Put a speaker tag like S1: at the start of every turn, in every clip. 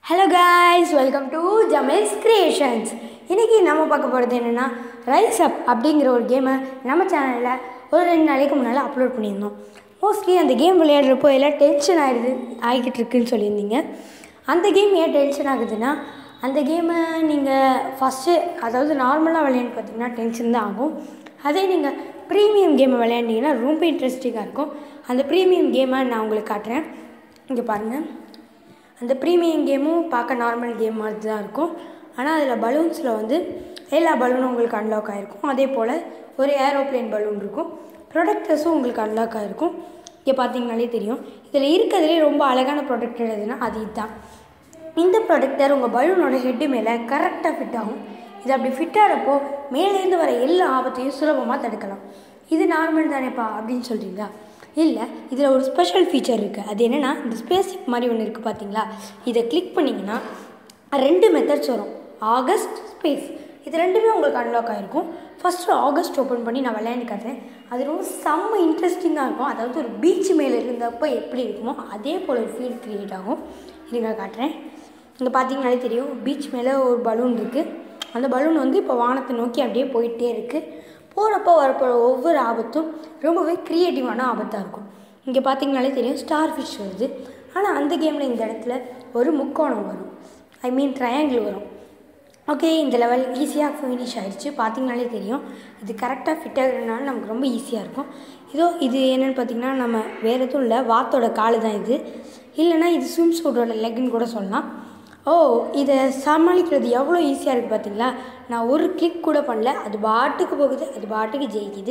S1: hello guys welcome to James creations இன்றைக்கி நம்ம பார்க்க போகிறது என்னென்னா ரைஸ் அப் அப்படிங்கிற ஒரு கேமை நம்ம சேனலில் ஒரு ரெண்டு நாளைக்கு முன்னால் அப்லோட் பண்ணியிருந்தோம் மோஸ்ட்லி அந்த கேம் விளையாடுறப்போ எல்லாம் டென்ஷன் ஆகிடுது ஆகிக்கிட்டு இருக்குன்னு சொல்லியிருந்தீங்க அந்த கேம் ஏன் டென்ஷன் ஆகுதுன்னா அந்த கேமை நீங்கள் ஃபஸ்ட்டு அதாவது நார்மலாக விளையாண்டு பார்த்தீங்கன்னா டென்ஷன் தான் ஆகும் அதே நீங்கள் ப்ரீமியம் கேமை விளையாண்டிங்கன்னா ரொம்ப இன்ட்ரெஸ்டிங்காக இருக்கும் அந்த ப்ரீமியம் கேமை நான் உங்களுக்கு காட்டுறேன் இங்கே பாருங்கள் அந்த ப்ரீமியம் கேமும் பார்க்க நார்மல் கேம் மாதிரி தான் இருக்கும் ஆனால் அதில் பலூன்ஸில் வந்து எல்லா பலூனும் உங்களுக்கு அன்லாக் ஆகிருக்கும் அதே போல் ஒரு ஏரோப்ளேன் பலூன் இருக்கும் ப்ரொடக்டர்ஸும் உங்களுக்கு அன்லாக் ஆகிருக்கும் இங்கே பார்த்தீங்கனாலே தெரியும் இதில் இருக்கிறதுலே ரொம்ப அழகான ப்ரொடக்டர் எதுனா அது இதுதான் இந்த ப்ரொடக்டர் உங்கள் பலூனோட ஹெட்டு மேலே கரெக்டாக ஃபிட் ஆகும் இது அப்படி ஃபிட் ஆகிறப்போ மேலேருந்து வர எல்லா ஆபத்தையும் சுலபமாக தடுக்கலாம் இது நார்மல் தானேப்பா அப்படின்னு சொல்கிறீங்களா இல்லை இதில் ஒரு ஸ்பெஷல் ஃபீச்சர் இருக்குது அது என்னென்னா இந்த ஸ்பேசிக் மாதிரி ஒன்று இருக்குது பார்த்தீங்களா இதை கிளிக் பண்ணிங்கன்னா ரெண்டு மெத்தட்ஸ் வரும் ஆகஸ்ட் ஸ்பேஸ் இது ரெண்டுமே உங்களுக்கு அன்லாக் ஆகிருக்கும் ஃபஸ்ட்டு ஆகஸ்ட் ஓப்பன் பண்ணி நான் விளையாண்டு காட்டுறேன் அது ரொம்ப செம்ம இன்ட்ரெஸ்டிங்காக இருக்கும் அதாவது ஒரு பீச் மேலே இருந்தப்போ எப்படி இருக்குமோ அதே போல் ஒரு ஃபீல் க்ரியேட் ஆகும் இருங்க காட்டுறேன் இங்கே பார்த்தீங்கனாலே தெரியும் பீச் மேலே ஒரு பலூன் இருக்குது அந்த பலூன் வந்து இப்போ வானத்தை நோக்கி அப்படியே போயிட்டே இருக்குது போகிறப்போ வரப்போ ஒவ்வொரு ஆபத்தும் ரொம்பவே க்ரியேட்டிவான ஆபத்தாக இருக்கும் இங்கே பார்த்தீங்கனாலே தெரியும் ஸ்டார் ஃபிஷ் வருது ஆனால் அந்த கேமில் இந்த இடத்துல ஒரு முக்கோணம் வரும் ஐ மீன் ட்ரையாங்கிள் வரும் ஓகே இந்த லெவல் ஈஸியாக ஃபினிஷ் ஆகிடுச்சு பார்த்தீங்கனாலே தெரியும் இது கரெக்டாக ஃபிட் ஆகிறதுனால நமக்கு ரொம்ப ஈஸியாக இருக்கும் இதோ இது என்னென்னு பார்த்தீங்கன்னா நம்ம வேறு எதுவும் இல்லை வாத்தோட காலு தான் இது இல்லைனா இது ஸ்விம் சூட்டோட லெக்குன்னு கூட சொல்லலாம் ஓ இதை சமாளிக்கிறது எவ்வளோ ஈஸியாக இருக்குது பார்த்தீங்களா நான் ஒரு கிளிக் கூட பண்ணல அது பாட்டுக்கு போகுது அது பாட்டுக்கு ஜெயிக்குது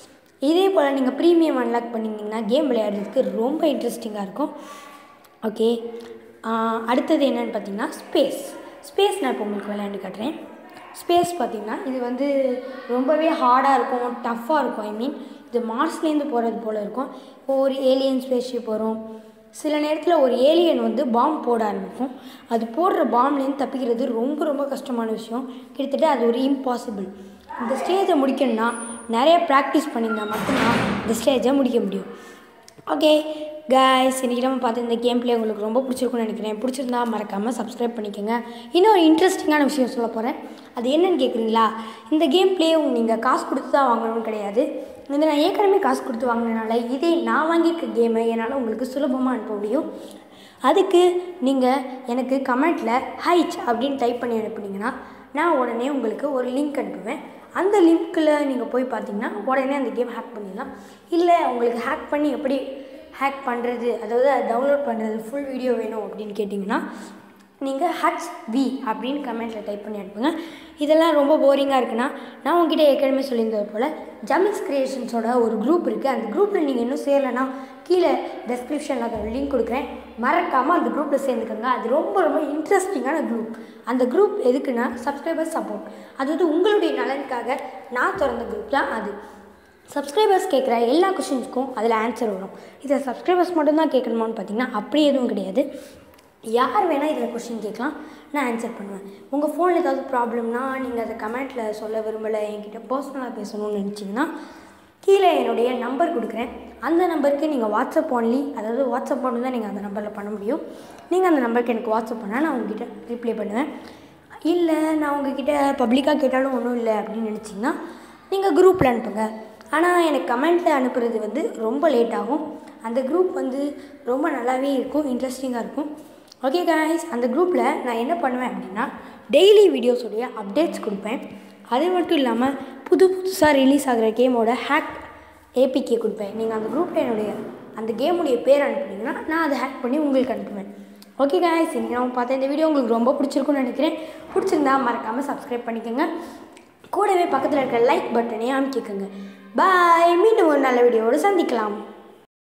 S1: இதே போல் நீங்கள் ப்ரீமியம் அன்லாக் பண்ணிங்கன்னா கேம் விளையாடுறதுக்கு ரொம்ப இன்ட்ரெஸ்டிங்காக இருக்கும் ஓகே அடுத்தது என்னென்னு பார்த்தீங்கன்னா ஸ்பேஸ் ஸ்பேஸ் நான் இப்போ உங்களுக்கு விளையாண்டு காட்டுறேன் ஸ்பேஸ் பார்த்திங்கன்னா இது வந்து ரொம்பவே ஹார்டாக இருக்கும் டஃப்பாக இருக்கும் ஐ மீன் இது மார்ஸ்லேருந்து போகிறது போல் இருக்கும் இப்போ ஒரு ஏலியன் ஸ்பேஸ்ஷிப் வரும் சில நேரத்தில் ஒரு ஏலியன் வந்து பாம் போட ஆரம்பிக்கும் அது போடுற பாம்லேருந்து தப்பிக்கிறது ரொம்ப ரொம்ப கஷ்டமான விஷயம் கிட்டத்தட்ட அது ஒரு இம்பாசிபிள் இந்த ஸ்டேஜை முடிக்கணும்னா நிறைய ப்ராக்டிஸ் பண்ணியிருந்தால் மட்டும்தான் இந்த ஸ்டேஜை முடிக்க முடியும் ஓகே காய்ஸ் இன்றைக்கி நம்ம பார்த்து இந்த கேம் பிளே உங்களுக்கு ரொம்ப பிடிச்சிருக்குன்னு நினைக்கிறேன் பிடிச்சிருந்தா மறக்காமல் சப்ஸ்கிரைப் பண்ணிக்கோங்க இன்னொரு இன்ட்ரெஸ்டிங்கான விஷயம் சொல்ல போகிறேன் அது என்னன்னு கேட்குறீங்களா இந்த கேம் பிளே நீங்கள் காசு கொடுத்து தான் வாங்கணும்னு கிடையாது இது நான் ஏற்கனவே காசு கொடுத்து வாங்கினனால இதே நான் வாங்கியிருக்க கேமை என்னால் உங்களுக்கு சுலபமாக அனுப்ப முடியும் அதுக்கு நீங்கள் எனக்கு கமெண்ட்டில் ஹைச் அப்படின்னு டைப் பண்ணி அனுப்புனீங்கன்னா நான் உடனே உங்களுக்கு ஒரு லிங்க் அனுப்புவேன் அந்த லிங்க்கில் நீங்கள் போய் பார்த்தீங்கன்னா உடனே அந்த கேம் ஹேக் பண்ணிடலாம் இல்லை உங்களுக்கு ஹேக் பண்ணி எப்படி ஹேக் பண்ணுறது அதாவது அதை டவுன்லோட் பண்ணுறது ஃபுல் வீடியோ வேணும் அப்படின்னு கேட்டிங்கன்னா நீங்கள் ஹட்ஸ் வி அப்படின்னு கமெண்ட்டில் டைப் பண்ணி அனுப்புங்க இதெல்லாம் ரொம்ப போரிங்காக இருக்குன்னா நான் உங்ககிட்ட ஏற்கனவே சொல்லியிருந்தது போல் ஜமிக்ஸ் கிரியேஷன்ஸோட ஒரு குரூப் இருக்குது அந்த குரூப்பில் நீங்கள் இன்னும் சேரலைன்னா கீழே டெஸ்கிரிப்ஷனில் அதை லிங்க் கொடுக்குறேன் மறக்காமல் அந்த குரூப்பில் சேர்ந்துக்கோங்க அது ரொம்ப ரொம்ப இன்ட்ரெஸ்டிங்கான குரூப் அந்த குரூப் எதுக்குன்னா சப்ஸ்கிரைபர் சப்போர்ட் அது வந்து உங்களுடைய நலனுக்காக நான் திறந்த குரூப் தான் அது சப்ஸ்கிரைபர்ஸ் கேட்குற எல்லா கொஷின்ஸ்க்கும் அதில் ஆன்சர் வரும் இதை சப்ஸ்கிரைபர்ஸ் மட்டும்தான் கேட்கணுமான்னு பார்த்தீங்கன்னா அப்படி எதுவும் கிடையாது யார் வேணால் இதில் கொஷின் கேட்கலாம் நான் ஆன்சர் பண்ணுவேன் உங்கள் ஃபோனில் ஏதாவது ப்ராப்ளம்னா நீங்கள் அதை கமெண்ட்டில் சொல்ல விரும்பலை என்கிட்ட பர்சனலாக பேசணும்னு நினச்சிங்கன்னா கீழே என்னுடைய நம்பர் கொடுக்குறேன் அந்த நம்பருக்கு நீங்கள் வாட்ஸ்அப் ஒன்லி அதாவது வாட்ஸ்அப் மட்டும் தான் நீங்கள் அந்த நம்பரில் பண்ண முடியும் நீங்கள் அந்த நம்பருக்கு எனக்கு வாட்ஸ்அப் பண்ணால் நான் உங்ககிட்ட ரிப்ளை பண்ணுவேன் இல்லை நான் உங்ககிட்ட பப்ளிக்காக கேட்டாலும் ஒன்றும் இல்லை அப்படின்னு நினச்சிங்கன்னா நீங்கள் குரூப்பில் அனுப்புங்க ஆனால் எனக்கு கமெண்ட்டில் அனுப்புறது வந்து ரொம்ப லேட் ஆகும் அந்த குரூப் வந்து ரொம்ப நல்லாவே இருக்கும் இன்ட்ரெஸ்டிங்காக இருக்கும் ஓகே காய்ஸ் அந்த குரூப்பில் நான் என்ன பண்ணுவேன் அப்படின்னா டெய்லி வீடியோஸோடைய அப்டேட்ஸ் கொடுப்பேன் அது மட்டும் இல்லாமல் புது புதுசாக ரிலீஸ் ஆகிற கேமோட ஹேக் ஏபிகே கொடுப்பேன் நீங்கள் அந்த குரூப்பில் என்னுடைய அந்த கேமுடைய பேர் அனுப்புனீங்கன்னா நான் அதை ஹேக் பண்ணி உங்களுக்கு அனுப்புவேன் ஓகே காய்ஸ் இன்றைக்கி நான் பார்த்தேன் இந்த வீடியோ உங்களுக்கு ரொம்ப பிடிச்சிருக்குன்னு நினைக்கிறேன் பிடிச்சிருந்தா மறக்காமல் சப்ஸ்கிரைப் பண்ணிக்கோங்க கூடவே பக்கத்தில் இருக்கிற லைக் பட்டனையும் அமைக்கிக்கோங்க பாய் மீண்டும் ஒரு நல்ல வீடியோவோடு சந்திக்கலாம்